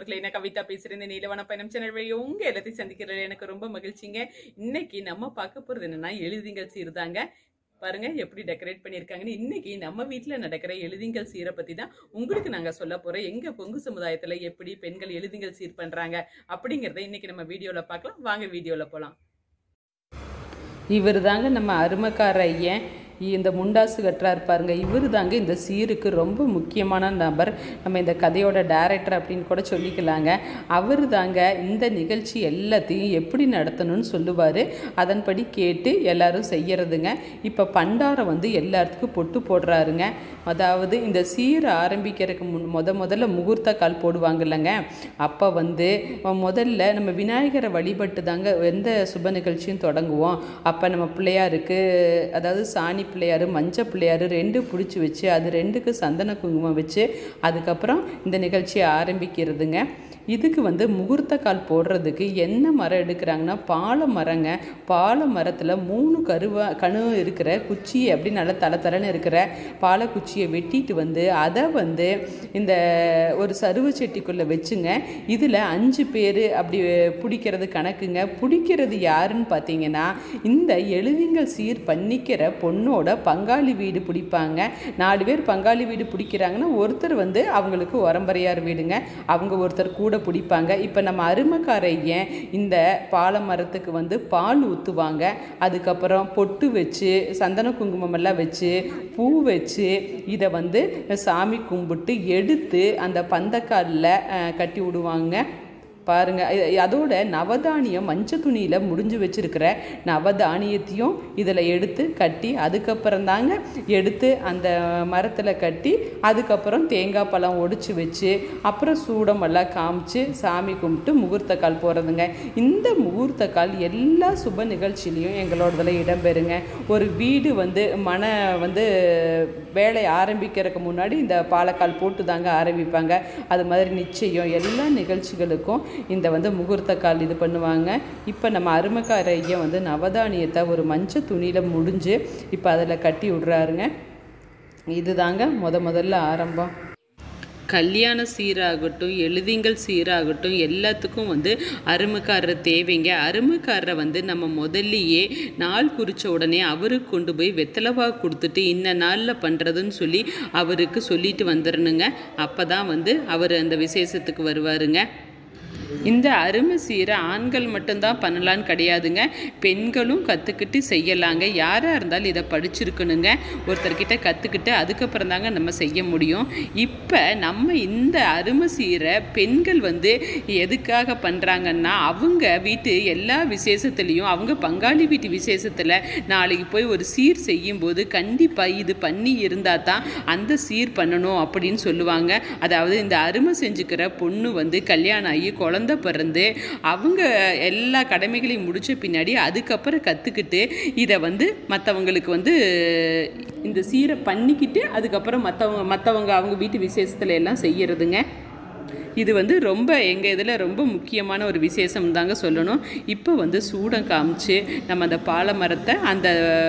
நண்பர்களே நான் கவிதா பேசுறேன் இந்த நீலவன பயணம் சேனல் வழி உங்க எல்லாத்தையும் சந்திக்கிறதுல எனக்கு ரொம்ப மகிழ்ச்சிங்க இன்னைக்கு நம்ம பார்க்க போறது என்னன்னா எழுதிங்கள் சீர்தாங்க பாருங்க எப்படி டெக்கரேட் பண்ணியிருக்காங்கன்னு இன்னைக்கு நம்ம வீட்டில் நடக்கிற எழுதிங்கள் சீரை பத்தி தான் உங்களுக்கு நாங்க சொல்ல போறோம் எங்க பொங்கு சமுதாயத்துல எப்படி பெண்கள் எழுதிங்கள் சீர் பண்றாங்க அப்படிங்கறத இன்னைக்கு நம்ம வீடியோல பார்க்கலாம் வாங்க வீடியோல போலாம் இவர் தாங்க நம்ம அருமக்கார ஐயன் இந்த முண்டாசு கட்டுறாரு பாருங்க இவர் தாங்க இந்த சீருக்கு ரொம்ப முக்கியமான நபர் நம்ம இந்த கதையோட டைரக்டர் அப்படின்னு கூட சொல்லிக்கலாங்க அவர் தாங்க இந்த நிகழ்ச்சி எல்லாத்தையும் எப்படி நடத்தணும்னு சொல்லுவார் அதன்படி கேட்டு எல்லாரும் செய்யறதுங்க இப்போ பண்டாரம் வந்து எல்லாத்துக்கும் பொட்டு போடுறாருங்க அதாவது இந்த சீரை ஆரம்பிக்கிறதுக்கு முன் முத முதல்ல முகூர்த்த கால் போடுவாங்க இல்லைங்க அப்போ வந்து முதல்ல நம்ம விநாயகரை வழிபட்டு தாங்க எந்த சுப நிகழ்ச்சியும் தொடங்குவோம் அப்போ நம்ம பிள்ளையாருக்கு அதாவது சாணி பிள்ளையார் மஞ்சள் பிள்ளையார் ரெண்டு பிடிச்சி வச்சு அது ரெண்டுக்கு சந்தன குங்குமம் வச்சு அதுக்கப்புறம் இந்த நிகழ்ச்சியை ஆரம்பிக்கிறதுங்க இதுக்கு வந்து முகூர்த்த கால் போடுறதுக்கு என்ன மரம் எடுக்கிறாங்கன்னா பாலை மரங்க பாலை மரத்தில் மூணு கருவா கணு இருக்கிற குச்சியை அப்படி நல்லா தலை தலைன்னு இருக்கிற பாலை குச்சியை வெட்டிட்டு வந்து அதை வந்து இந்த ஒரு சருவ செட்டிக்குள்ளே வச்சுங்க இதில் அஞ்சு பேர் அப்படி பிடிக்கிறது கணக்குங்க பிடிக்கிறது யாருன்னு பார்த்தீங்கன்னா இந்த எழுதிங்கள் சீர் பண்ணிக்கிற பொண்ணோட பங்காளி வீடு பிடிப்பாங்க நாலு பேர் பங்காளி வீடு பிடிக்கிறாங்கன்னா ஒருத்தர் வந்து அவங்களுக்கு உரம்பரையார் வீடுங்க அவங்க ஒருத்தர் கூட பிடிப்பாங்க இப்போ நம்ம அருமக்காரையன் இந்த பாலை மரத்துக்கு வந்து பால் ஊற்றுவாங்க அதுக்கப்புறம் பொட்டு வச்சு சந்தன குங்குமம் எல்லாம் வச்சு பூ வச்சு இதை வந்து சாமி கும்பிட்டு எடுத்து அந்த பந்தக்காலில் கட்டி விடுவாங்க பாருங்க இ- அதோட நவதானியம் மஞ்சள் துணியில் முடிஞ்சு வச்சிருக்கிற நவதானியத்தையும் இதில் எடுத்து கட்டி அதுக்கப்புறம் தாங்க எடுத்து அந்த மரத்தில் கட்டி அதுக்கப்புறம் தேங்காய் பழம் ஒடிச்சு வச்சு அப்புறம் சூடமெல்லாம் காமிச்சு சாமி கும்பிட்டு முகூர்த்த கால் போகிறதுங்க இந்த முகூர்த்த கால் எல்லா சுப நிகழ்ச்சியிலையும் எங்களோடதுல இடம்பெறுங்க ஒரு வீடு வந்து மன வந்து வேலை ஆரம்பிக்கிறதுக்கு முன்னாடி இந்த பாலக்கால் போட்டு தாங்க ஆரம்பிப்பாங்க அது மாதிரி நிச்சயம் எல்லா நிகழ்ச்சிகளுக்கும் இந்த வந்து முகூர்த்த கால் இது பண்ணுவாங்க இப்போ நம்ம அருமக்கார ஐயா வந்து நவதானியத்தை ஒரு மஞ்சள் துணியில் முடிஞ்சு இப்போ அதில் கட்டி விட்றாருங்க இதுதாங்க முத முதல்ல ஆரம்பம் கல்யாண சீராகட்டும் எழுதிங்கள் சீராகட்டும் எல்லாத்துக்கும் வந்து அருமைக்காரர் தேவைங்க அருமைக்காரரை வந்து நம்ம முதல்லையே நாள் குறித்த உடனே அவருக்கு கொண்டு போய் வெத்தலைவா கொடுத்துட்டு இன்ன நாளில் பண்ணுறதுன்னு சொல்லி அவருக்கு சொல்லிட்டு வந்துடணுங்க அப்போ தான் வந்து அவர் அந்த விசேஷத்துக்கு வருவாருங்க இந்த அருமை சீரை ஆண்கள் மட்டும்தான் பண்ணலான்னு கிடையாதுங்க பெண்களும் கற்றுக்கிட்டு செய்யலாங்க யாராக இருந்தாலும் இதை படிச்சிருக்கணுங்க ஒருத்தர்கிட்ட கற்றுக்கிட்டு அதுக்கப்புறம் தாங்க நம்ம செய்ய முடியும் இப்போ நம்ம இந்த அருமை சீரை பெண்கள் வந்து எதுக்காக பண்ணுறாங்கன்னா அவங்க வீட்டு எல்லா விசேஷத்துலேயும் அவங்க பங்காளி வீட்டு விசேஷத்தில் நாளைக்கு போய் ஒரு சீர் செய்யும்போது கண்டிப்பாக இது பண்ணி இருந்தால் தான் அந்த சீர் பண்ணணும் அப்படின்னு சொல்லுவாங்க அதாவது இந்த அருமை செஞ்சுக்கிற பொண்ணு வந்து கல்யாணம் ஆகி குழந்த பிறந்து அவங்க எல்லா கடமைகளையும் முடிச்ச பின்னாடி அதுக்கப்புறம் கற்றுக்கிட்டு இதை வந்து மற்றவங்களுக்கு வந்து இந்த சீரை பண்ணிக்கிட்டு அதுக்கப்புறம் மற்றவங்க மற்றவங்க அவங்க வீட்டு விசேஷத்துல எல்லாம் செய்யறதுங்க இது வந்து ரொம்ப எங்கள் இதில் ரொம்ப முக்கியமான ஒரு விசேஷம் தாங்க சொல்லணும் இப்போ வந்து சூடம் காமிச்சு நம்ம அந்த பாலை மரத்தை அந்த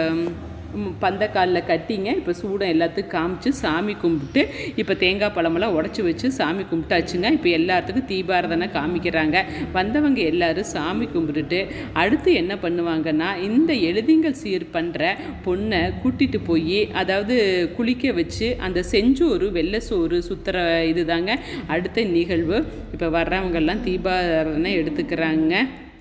ம், பந்தக்காலில் கட்டிங்க இப்போ சூடம் எல்லாத்துக்கும் காமிச்சு சாமி கும்பிட்டு இப்போ தேங்காய் பழமெல்லாம் உடச்சி வச்சு சாமி கும்பிட்டாச்சுங்க இப்போ எல்லாத்துக்கும் தீபாரதனை காமிக்கிறாங்க வந்தவங்க எல்லாரும் சாமி கும்பிட்டுட்டு அடுத்து என்ன பண்ணுவாங்கன்னா இந்த எழுதிங்கள் சீர் பண்ணுற பொண்ணை கூட்டிட்டு போய் அதாவது குளிக்க வச்சு அந்த செஞ்சோறு வெள்ளை சோறு சுத்துற இதுதாங்க அடுத்த நிகழ்வு இப்போ வர்றவங்கெல்லாம் தீபாரதனை எடுத்துக்கிறாங்க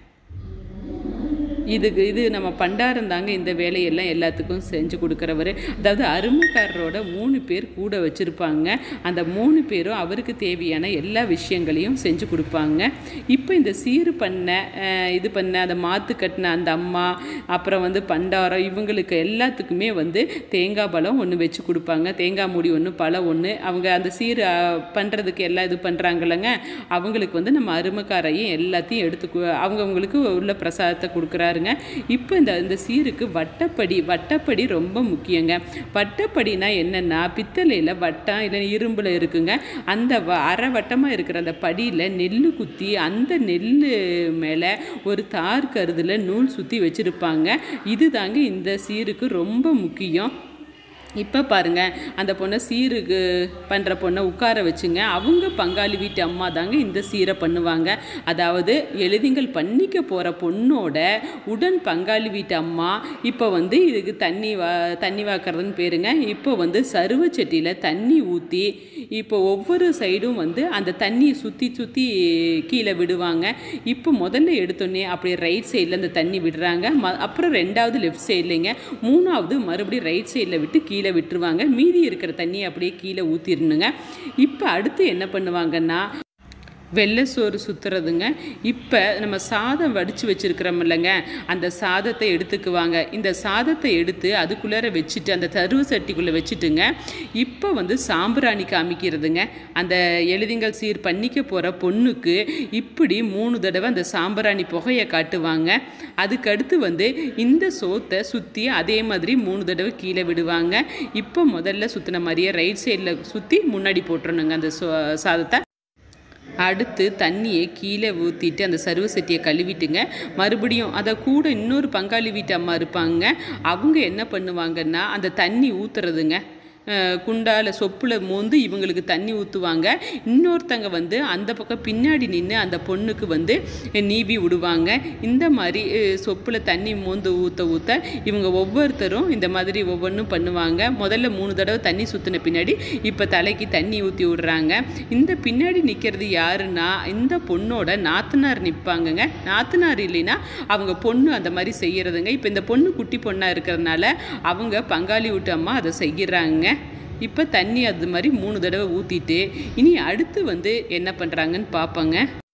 இதுக்கு இது நம்ம பண்டாரம் தாங்க இந்த வேலையெல்லாம் எல்லாத்துக்கும் செஞ்சு கொடுக்குறவர் அதாவது அருமைக்காரரோட மூணு பேர் கூட வச்சுருப்பாங்க அந்த மூணு பேரும் அவருக்கு தேவையான எல்லா விஷயங்களையும் செஞ்சு கொடுப்பாங்க இப்போ இந்த சீர் பண்ண அஹ், இது பண்ண அந்த மாத்து கட்டின அந்த அம்மா அப்புறம் வந்து பண்டாரம் இவங்களுக்கு எல்லாத்துக்குமே வந்து தேங்காய் பழம் ஒன்று வச்சு கொடுப்பாங்க தேங்காய் மூடி ஒன்று பழம் ஒன்று அவங்க அந்த சீர் அஹ், பண்ணுறதுக்கு எல்லாம் இது பண்ணுறாங்கல்லங்க அவங்களுக்கு வந்து நம்ம அருமைக்காரையும் எல்லாத்தையும் எடுத்து கு- அவங்கவங்களுக்கு உள்ள பிரசாதத்தை கொடுக்குறாருங்க இப்போ இந்த இந்த சீருக்கு வட்டப்படி வட்டப்படி ரொம்ப முக்கியங்க வட்டப்படினா என்னென்னா பித்தளையில் வட்டம் இல்லை இரும்பில் இருக்குங்க அந்த வ அரை வட்டமாக இருக்கிற அந்த படியில் நெல் குத்தி அந்த நெல் மேலே ஒரு தார் கருதில் நூல் சுற்றி வச்சுருப்பாங்க இதுதாங்க இந்த சீருக்கு ரொம்ப முக்கியம் இப்போ பாருங்க அந்த பொண்ணை சீருக்கு பண்ணுற பொண்ணை உட்கார வச்சுங்க அவங்க பங்காளி வீட்டு அம்மா தாங்க இந்த சீரை பண்ணுவாங்க அதாவது எழுதிங்கள் பண்ணிக்க போகிற பொண்ணோட உடன் பங்காளி வீட்டு அம்மா இப்போ வந்து இதுக்கு தண்ணி வா தண்ணி வாக்குறதுன்னு பேருங்க இப்போ வந்து சருவ சட்டியில் தண்ணி ஊற்றி இப்போ ஒவ்வொரு சைடும் வந்து அந்த தண்ணியை சுற்றி சுற்றி கீழே விடுவாங்க இப்போ முதல்ல எடுத்தோடனே அப்படியே ரைட் சைடில் அந்த தண்ணி விடுறாங்க ம அப்புறம் ரெண்டாவது லெஃப்ட் சைட்லைங்க மூணாவது மறுபடியும் ரைட் சைடில் விட்டு கீழே விட்டுருவாங்க மீதி இருக்கிற தண்ணியை அப்படியே கீழே ஊற்றிடணுங்க இப்போ அடுத்து என்ன பண்ணுவாங்கன்னா வெள்ளை சோறு சுற்றுறதுங்க இப்போ நம்ம சாதம் வடித்து வச்சுருக்கிறோம் இல்லைங்க அந்த சாதத்தை எடுத்துக்குவாங்க இந்த சாதத்தை எடுத்து அதுக்குள்ளார வச்சுட்டு அந்த தருவு சட்டிக்குள்ளே வச்சுட்டுங்க இப்போ வந்து சாம்பிராணி காமிக்கிறதுங்க அந்த எழுதிங்கள் சீர் பண்ணிக்க போகிற பொண்ணுக்கு இப்படி மூணு தடவை அந்த சாம்பிராணி புகையை காட்டுவாங்க அதுக்கடுத்து வந்து இந்த சோத்தை சுற்றி அதே மாதிரி மூணு தடவை கீழே விடுவாங்க இப்போ முதல்ல சுற்றின மாதிரியே ரைட் சைடில் சுற்றி முன்னாடி போட்டுறணுங்க அந்த சோ சாதத்தை அடுத்து தண்ணியை கீழே ஊற்றிட்டு அந்த சருவ சட்டியை கழுவிட்டுங்க மறுபடியும் அதை கூட இன்னொரு பங்காளி வீட்டு அம்மா இருப்பாங்க அவங்க என்ன பண்ணுவாங்கன்னா அந்த தண்ணி ஊற்றுறதுங்க குண்டால சொப்பில் மோந்து இவங்களுக்கு தண்ணி ஊற்றுவாங்க இன்னொருத்தங்க வந்து அந்த பக்கம் பின்னாடி நின்று அந்த பொண்ணுக்கு வந்து நீவி விடுவாங்க இந்த மாதிரி சொப்பில் தண்ணி மோந்து ஊற்ற ஊற்ற இவங்க ஒவ்வொருத்தரும் இந்த மாதிரி ஒவ்வொன்றும் பண்ணுவாங்க முதல்ல மூணு தடவை தண்ணி சுற்றின பின்னாடி இப்போ தலைக்கு தண்ணி ஊற்றி விடுறாங்க இந்த பின்னாடி நிற்கிறது யாருன்னா இந்த பொண்ணோட நாத்தனார் நிற்பாங்கங்க நாத்தனார் இல்லைன்னா அவங்க பொண்ணு அந்த மாதிரி செய்கிறதுங்க இப்போ இந்த பொண்ணு குட்டி பொண்ணாக இருக்கிறதுனால அவங்க பங்காளி வீட்டு அம்மா அதை செய்கிறாங்க இப்போ தண்ணி அது மாதிரி மூணு தடவை ஊற்றிட்டு இனி அடுத்து வந்து என்ன பண்ணுறாங்கன்னு பார்ப்போங்க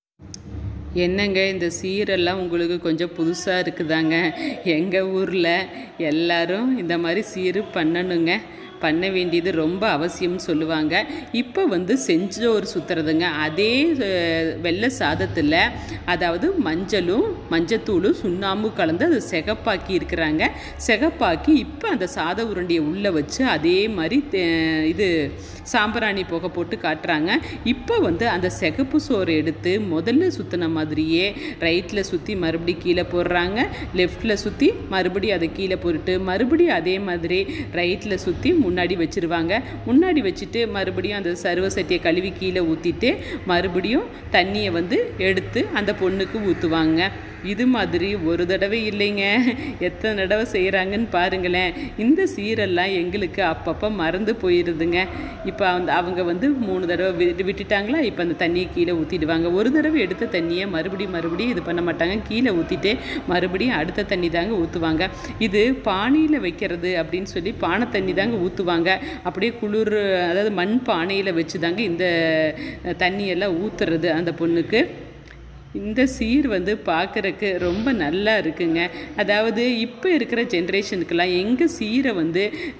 என்னங்க இந்த சீரெல்லாம் உங்களுக்கு கொஞ்சம் புதுசாக இருக்குதாங்க எங்கள் ஊரில் எல்லாரும் இந்த மாதிரி சீரு பண்ணணுங்க பண்ண வேண்டியது ரொம்ப அவசியம்னு சொல்லுவாங்க இப்போ வந்து செஞ்சோறு சுற்றுறதுங்க அதே அஹ், வெள்ளை சாதத்தில் அதாவது மஞ்சளும் மஞ்சத்தூளும் சுண்ணாம்பு கலந்து அது சிகப்பாக்கி இருக்கிறாங்க சிகப்பாக்கி இப்போ அந்த சாத உருண்டையை உள்ளே வச்சு அதே மாதிரி தே- இது சாம்பிராணி புகை போட்டு காட்டுறாங்க இப்போ வந்து அந்த சிகப்பு சோறு எடுத்து முதல்ல சுற்றின மாதிரியே ரைட்டில் சுற்றி மறுபடியும் கீழே போடுறாங்க லெஃப்டில் சுற்றி மறுபடியும் அதை கீழே போட்டுட்டு மறுபடியும் அதே மாதிரி ரைட்டில் சுற்றி முன்னாடி வச்சிருவாங்க முன்னாடி வச்சுட்டு மறுபடியும் அந்த சருவ சட்டியை கழுவி கீழே ஊற்றிட்டு மறுபடியும் தண்ணியை வந்து எடுத்து அந்த பொண்ணுக்கு ஊற்றுவாங்க இது மாதிரி ஒரு தடவை இல்லைங்க எத்தனை தடவை செய்கிறாங்கன்னு பாருங்களேன் இந்த சீரெல்லாம் எங்களுக்கு அப்பப்போ மறந்து போயிடுதுங்க இப்போ அந்த அவங்க வந்து மூணு தடவை வி- விட்டுட்டாங்களா இப்போ அந்த தண்ணியை கீழே ஊற்றிடுவாங்க ஒரு தடவை எடுத்த தண்ணியை மறுபடியும் மறுபடியும் இது பண்ண மாட்டாங்க கீழே ஊற்றிட்டு மறுபடியும் அடுத்த தண்ணி தாங்க ஊற்றுவாங்க இது பானையில் வைக்கிறது அப்படின்னு சொல்லி பானை தண்ணி தாங்க ஊற்றுவாங்க அப்படியே குளிர் அதாவது மண் பானையில் வச்சு தாங்க இந்த அஹ், தண்ணியெல்லாம் ஊற்றுறது அந்த பொண்ணுக்கு இந்த சீர் வந்து பார்க்குறக்கு ரொம்ப நல்லா இருக்குங்க அதாவது இப்போ இருக்கிற ஜென்ரேஷனுக்கெல்லாம் எங்கள் சீரை வந்து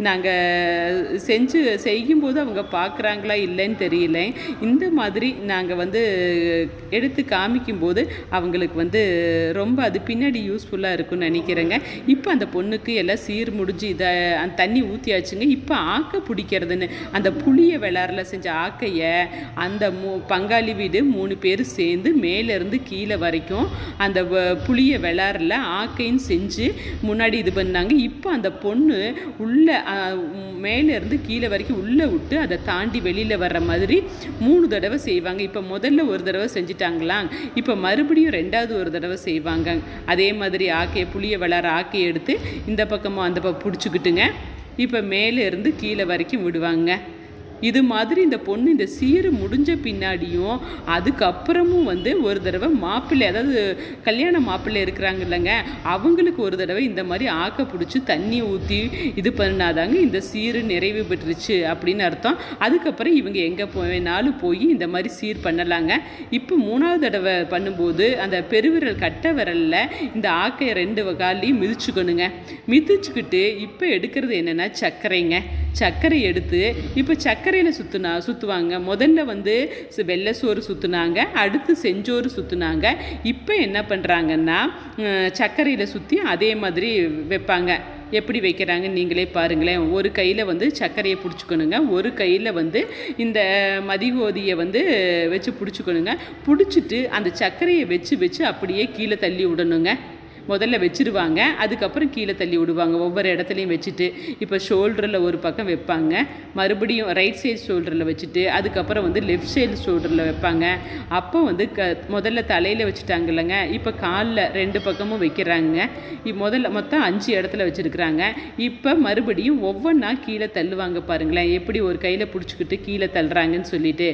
நாங்கள் செஞ்சு செய்யும்போது அவங்க பார்க்குறாங்களா இல்லைன்னு தெரியல இந்த மாதிரி நாங்கள் வந்து எடுத்து காமிக்கும்போது அவங்களுக்கு வந்து ரொம்ப அது பின்னாடி யூஸ்ஃபுல்லாக இருக்கும்னு நினைக்கிறேங்க இப்போ அந்த பொண்ணுக்கு எல்லாம் சீர் முடிஞ்சு இதை அந்த தண்ணி ஊற்றியாச்சுங்க இப்போ ஆக்க பிடிக்கிறதுன்னு அந்த புளிய விளாட்ல செஞ்ச ஆக்கையை அந்த மூ பங்காளி வீடு மூணு பேர் சேர்ந்து மேலேருந்து கீழே வரைக்கும் அந்த வ- புளிய விளாட்ல ஆக்கைன்னு செஞ்சு முன்னாடி இது பண்ணாங்க இப்போ அந்த பொண்ணு உள்ள ஆ, உம், மேலேருந்து கீழே வரைக்கும் உள்ளே விட்டு அதை தாண்டி வெளியில் வர்ற மாதிரி மூணு தடவை செய்வாங்க இப்போ முதல்ல ஒரு தடவை செஞ்சிட்டாங்களா இப்போ மறுபடியும் ரெண்டாவது ஒரு தடவை செய்வாங்க அதே மாதிரி ஆக்கையை புளிய விளாட்ற ஆக்கையை எடுத்து இந்த பக்கமும் அந்த பக்கம் பிடிச்சிக்கிட்டுங்க இப்போ மேலே இருந்து கீழே வரைக்கும் விடுவாங்க இது மாதிரி இந்த பொண்ணு இந்த சீரு முடிஞ்ச பின்னாடியும் அதுக்கப்புறமும் வந்து ஒரு தடவை மாப்பிள்ளை அதாவது கல்யாண மாப்பிள்ளை இருக்கிறாங்க இல்லைங்க அவங்களுக்கு ஒரு தடவை இந்த மாதிரி ஆக்க பிடிச்சி தண்ணி ஊற்றி இது பண்ணாதாங்க இந்த சீரு நிறைவு பெற்றுச்சு அப்படின்னு அர்த்தம் அதுக்கப்புறம் இவங்க எங்கே போவேனாலும் போய் இந்த மாதிரி சீர் பண்ணலாங்க இப்போ மூணாவது தடவை பண்ணும்போது அந்த பெருவிரல் கட்டை விரலில் இந்த ஆக்கையை ரெண்டு காலையும் மிதிச்சுக்கணுங்க மிதிச்சுக்கிட்டு இப்போ எடுக்கிறது என்னென்னா சர்க்கரைங்க சர்க்கரை எடுத்து இப்போ சர்க்கரையில் சுற்றுனா சுற்றுவாங்க முதல்ல வந்து சு- வெள்ளை சோறு சுற்றுனாங்க அடுத்து செஞ்சோறு சுற்றுனாங்க இப்போ என்ன பண்ணுறாங்கன்னா சர்க்கரையில் சுற்றி அதே மாதிரி வைப்பாங்க எப்படி வைக்கிறாங்கன்னு நீங்களே பாருங்களேன் ஒரு கையில் வந்து சர்க்கரையை பிடிச்சிக்கணுங்க ஒரு கையில் வந்து இந்த மதிகோதியை வந்து வச்சு பிடிச்சிக்கணுங்க பிடிச்சிட்டு அந்த சர்க்கரையை வச்சு வச்சு அப்படியே கீழே தள்ளி விடணுங்க முதல்ல வச்சிருவாங்க அதுக்கப்புறம் கீழே தள்ளி விடுவாங்க ஒவ்வொரு இடத்துலையும் வச்சுட்டு இப்போ ஷோல்டரில் ஒரு பக்கம் வைப்பாங்க மறுபடியும் ரைட் சைடு ஷோல்டரில் வச்சுட்டு அதுக்கப்புறம் வந்து லெஃப்ட் சைடு ஷோல்டரில் வைப்பாங்க அப்போ வந்து க முதல்ல தலையில் வச்சுட்டாங்க இல்லைங்க இப்போ காலில் ரெண்டு பக்கமும் வைக்கிறாங்க இ- முதல்ல மொத்தம் அஞ்சு இடத்துல வச்சுருக்குறாங்க இப்போ மறுபடியும் ஒவ்வொன்றா கீழே தள்ளுவாங்க பாருங்களேன் எப்படி ஒரு கையில் பிடிச்சிக்கிட்டு கீழே தள்ளுறாங்கன்னு சொல்லிட்டு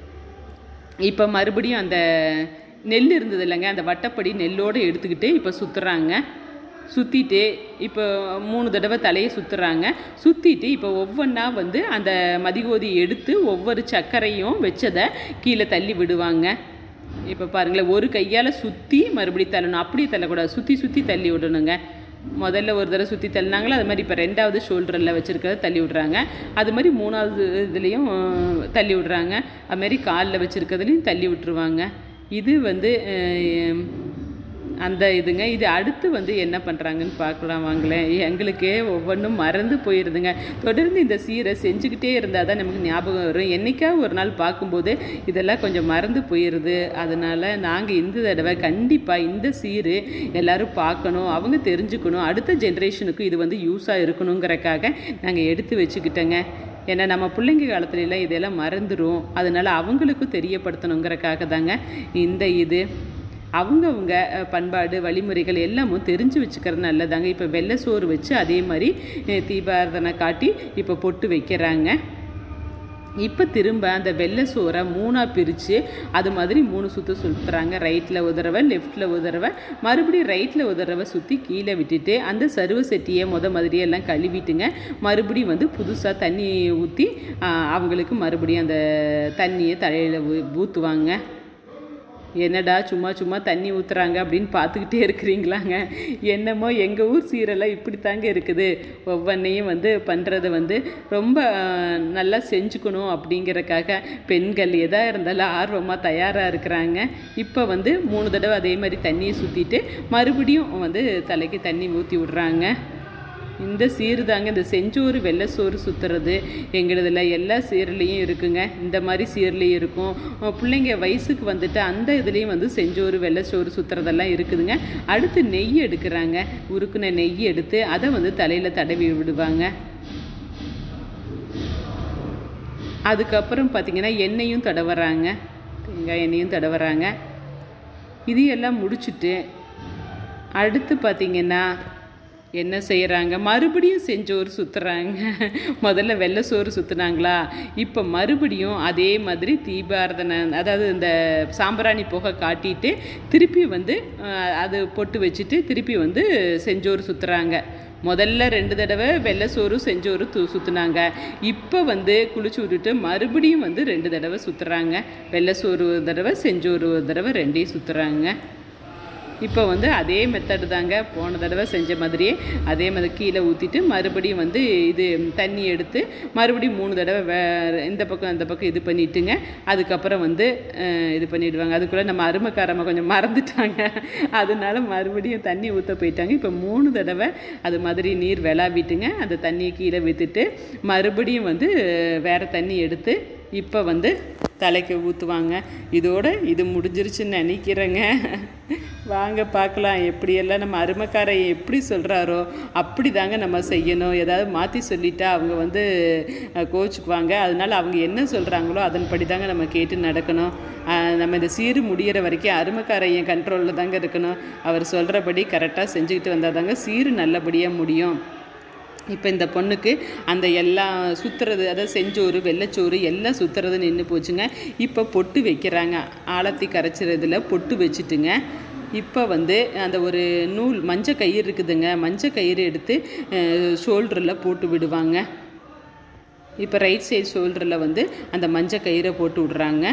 இப்போ மறுபடியும் அந்த நெல் இருந்தது இல்லைங்க அந்த வட்டப்படி நெல்லோடு எடுத்துக்கிட்டு இப்போ சுற்றுறாங்க சுற்றிட்டு இப்போ மூணு தடவை தலையை சுற்றுறாங்க சுற்றிட்டு இப்போ ஒவ்வொன்றா வந்து அந்த மதிகோதி எடுத்து ஒவ்வொரு சர்க்கரையும் வச்சதை கீழே தள்ளி விடுவாங்க இப்போ பாருங்களேன் ஒரு கையால் சுற்றி மறுபடியும் தள்ளணும் அப்படியே தள்ளக்கூடாது சுற்றி சுற்றி தள்ளி விடணுங்க முதல்ல ஒரு தடவை சுற்றி தள்ளினாங்களோ அது மாதிரி இப்போ ரெண்டாவது ஷோல்டரில் வச்சுருக்கிறத தள்ளி விட்றாங்க அது மாதிரி மூணாவது இதுலேயும் தள்ளி விட்றாங்க அது மாதிரி காலில் வச்சுருக்கிறதுலையும் தள்ளி விட்டுருவாங்க இது வந்து அஹ், அந்த இதுங்க இது அடுத்து வந்து என்ன பண்ணுறாங்கன்னு பார்க்கலாம் வாங்களேன் எங்களுக்கே ஒவ்வொன்றும் மறந்து போயிருதுங்க தொடர்ந்து இந்த சீரை செஞ்சுக்கிட்டே இருந்தால் தான் நமக்கு ஞாபகம் வரும் என்னைக்கா ஒரு நாள் பார்க்கும்போது இதெல்லாம் கொஞ்சம் மறந்து போயிடுது அதனால் நாங்கள் இந்த தடவை கண்டிப்பாக இந்த சீரு எல்லாரும் பார்க்கணும் அவங்க தெரிஞ்சுக்கணும் அடுத்த ஜென்ரேஷனுக்கு இது வந்து யூஸாக இருக்கணுங்கிறக்காக நாங்கள் எடுத்து வச்சுக்கிட்டோங்க ஏன்னா நம்ம பிள்ளைங்க காலத்துலலாம் இதெல்லாம் மறந்துடும் அதனால் அவங்களுக்கும் தெரியப்படுத்தணுங்கிறக்காக தாங்க இந்த இது அவங்கவுங்க அஹ், பண்பாடு வழிமுறைகள் எல்லாமும் தெரிஞ்சு வச்சுக்கிறது நல்லதாங்க இப்போ வெள்ளை சோறு வச்சு அதே மாதிரி அஹ், தீபாரதனை காட்டி இப்போ பொட்டு வைக்கிறாங்க இப்போ திரும்ப அந்த வெள்ளை சோறை மூணாக பிரித்து அது மாதிரி மூணு சுற்று சுற்றுறாங்க ரைட்டில் ஒரு தடவை லெஃப்ட்டில் ஒரு தடவை மறுபடியும் ரைட்டில் ஒரு தடவை சுற்றி கீழே விட்டுட்டு அந்த சருவ செட்டியை முத மாதிரியே எல்லாம் கழுவிட்டுங்க மறுபடியும் வந்து புதுசாக தண்ணி ஊற்றி அவங்களுக்கு மறுபடியும் அந்த தண்ணியை தலையில் ஊற்றுவாங்க என்னடா சும்மா சும்மா தண்ணி ஊற்றுறாங்க அப்படின்னு பார்த்துக்கிட்டே இருக்கிறீங்களாங்க என்னமோ எங்கள் ஊர் சீரெல்லாம் இப்படி தாங்க இருக்குது ஒவ்வொன்றையும் வந்து பண்ணுறத வந்து ரொம்ப அஹ், நல்லா செஞ்சுக்கணும் அப்படிங்கிறக்காக பெண்கள் எதாக இருந்தாலும் ஆர்வமாக தயாராக இருக்கிறாங்க இப்போ வந்து மூணு தடவை அதே மாதிரி தண்ணியை சுற்றிட்டு மறுபடியும் வந்து தலைக்கு தண்ணி ஊற்றி விட்றாங்க இந்த சீர் தாங்க இந்த செஞ்சோறு வெள்ளை சோறு சுற்றுறது எங்களுதில் எல்லா சீர்லேயும் இருக்குங்க இந்த மாதிரி சீர்லேயும் இருக்கும் அஹ் பிள்ளைங்க வயசுக்கு வந்துட்டு அந்த இதுலேயும் வந்து செஞ்சோறு வெள்ளை சோறு சுற்றுறதெல்லாம் இருக்குதுங்க அடுத்து நெய் எடுக்கிறாங்க உருக்குன நெய் எடுத்து அதை வந்து தலையில் தடவி விடுவாங்க அதுக்கப்புறம் பார்த்திங்கன்னா எண்ணெயும் தடவுறாங்க தேங்காய் எண்ணெயும் தடவுறாங்க இது எல்லாம் முடிச்சுட்டு அடுத்து பார்த்திங்கன்னா என்ன செய்கிறாங்க மறுபடியும் செஞ்சோறு சுற்றுறாங்க முதல்ல வெள்ளை சோறு சுற்றுனாங்களா இப்போ மறுபடியும் அதே மாதிரி தீபாரதனை அதாவது இந்த சாம்பிராணி புகை காட்டிட்டு திருப்பி வந்து அஹ், அது பொட்டு வச்சுட்டு திருப்பி வந்து செஞ்சோறு சுற்றுறாங்க முதல்ல ரெண்டு தடவை வெள்ளை சோறு செஞ்சோறு தூ சுற்றுனாங்க இப்போ வந்து குளிச்சு விட்டுட்டு மறுபடியும் வந்து ரெண்டு தடவை சுற்றுறாங்க வெள்ளை சோறு ஒரு தடவை செஞ்சோறு ஒரு தடவை ரெண்டையும் சுற்றுறாங்க இப்போ வந்து அதே மெத்தடு தாங்க போன தடவை செஞ்ச மாதிரியே அதே மாதிரி கீழே ஊற்றிட்டு மறுபடியும் வந்து இது தண்ணி எடுத்து மறுபடியும் மூணு தடவை வே இந்த பக்கம் இந்த பக்கம் இது பண்ணிட்டுங்க அதுக்கப்புறம் வந்து அஹ், இது பண்ணிடுவாங்க அதுக்குள்ளே நம்ம அருமைக்காரம்மா கொஞ்சம் மறந்துட்டாங்க அதனால மறுபடியும் தண்ணி ஊற்ற போயிட்டாங்க இப்போ மூணு தடவை அது மாதிரி நீர் விளாவிட்டுங்க அந்த தண்ணியை கீழே விற்றுட்டு மறுபடியும் வந்து வேறு தண்ணி எடுத்து இப்போ வந்து தலைக்கு ஊற்றுவாங்க இதோட இது முடிஞ்சிருச்சுன்னு நினைக்கிறேங்க வாங்க பார்க்கலாம் எப்படியெல்லாம் நம்ம அருமைக்காரை எப்படி சொல்கிறாரோ அப்படி தாங்க நம்ம செய்யணும் ஏதாவது மாற்றி சொல்லிட்டா அவங்க வந்து அஹ், கோச்சுக்குவாங்க அதனால அவங்க என்ன சொல்கிறாங்களோ அதன்படி தாங்க நம்ம கேட்டு நடக்கணும் அஹ், நம்ம இந்த சீரு முடியிற வரைக்கும் அருமைக்காரை என் கண்ட்ரோலில் தாங்க இருக்கணும் அவர் சொல்கிறபடி கரெக்டாக செஞ்சுக்கிட்டு வந்தால் தாங்க சீரு நல்லபடியாக முடியும் இப்போ இந்த பொண்ணுக்கு அந்த எல்லாம் சுற்றுறது அதாவது செஞ்சோறு வெள்ளைச்சோறு எல்லாம் சுற்றுறது நின்று போச்சுங்க இப்போ பொட்டு வைக்கிறாங்க ஆலத்தி கரைச்சிறதுல பொட்டு வச்சுட்டுங்க இப்போ வந்து அந்த ஒரு நூல் மஞ்சள் கயிறு இருக்குதுங்க மஞ்சள் கயிறு எடுத்து ஷோல்டரில் போட்டு விடுவாங்க இப்போ ரைட் சைடு ஷோல்டரில் வந்து அந்த மஞ்சள் கயிறை போட்டு விடுறாங்க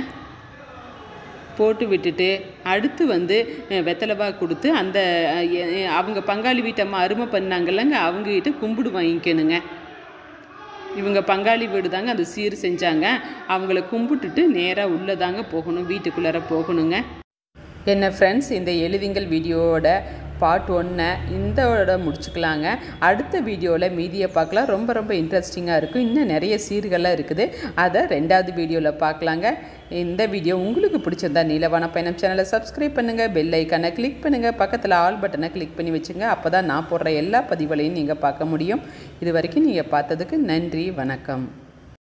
போட்டு விட்டுட்டு அடுத்து வந்து அஹ், வெத்தலைவா கொடுத்து அந்த அஹ், எ- அவங்க பங்காளி வீட்டம்மா அருமை பண்ணாங்கல்லங்க அவங்ககிட்ட கும்பிடு வாங்கிக்கணுங்க இவங்க பங்காளி வீடு தாங்க அந்த சீர் செஞ்சாங்க அவங்கள கும்பிட்டுட்டு நேராக உள்ளே தாங்க போகணும் வீட்டுக்குள்ளார போகணுங்க என்ன ஃப்ரெண்ட்ஸ் இந்த எழுதிங்கள் வீடியோவோட பார்ட் ஒன்னை இந்தோட முடிச்சுக்கலாங்க அடுத்த வீடியோவில் மீதியை பார்க்கலாம் ரொம்ப ரொம்ப இன்ட்ரெஸ்டிங்காக இருக்கும் இன்னும் நிறைய சீர்கள்லாம் இருக்குது அதை ரெண்டாவது வீடியோவில் பார்க்கலாங்க இந்த வீடியோ உங்களுக்கு பிடிச்சிருந்தா நீலவான பயணம் சேனலை சப்ஸ்கிரைப் பண்ணுங்கள் பெல் ஐக்கானை கிளிக் பண்ணுங்கள் பக்கத்தில் ஆல் பட்டனை கிளிக் பண்ணி வச்சுங்க அப்போ தான் நான் போடுற எல்லா பதிவுகளையும் நீங்கள் பார்க்க முடியும் இது வரைக்கும் நீங்கள் பார்த்ததுக்கு நன்றி வணக்கம்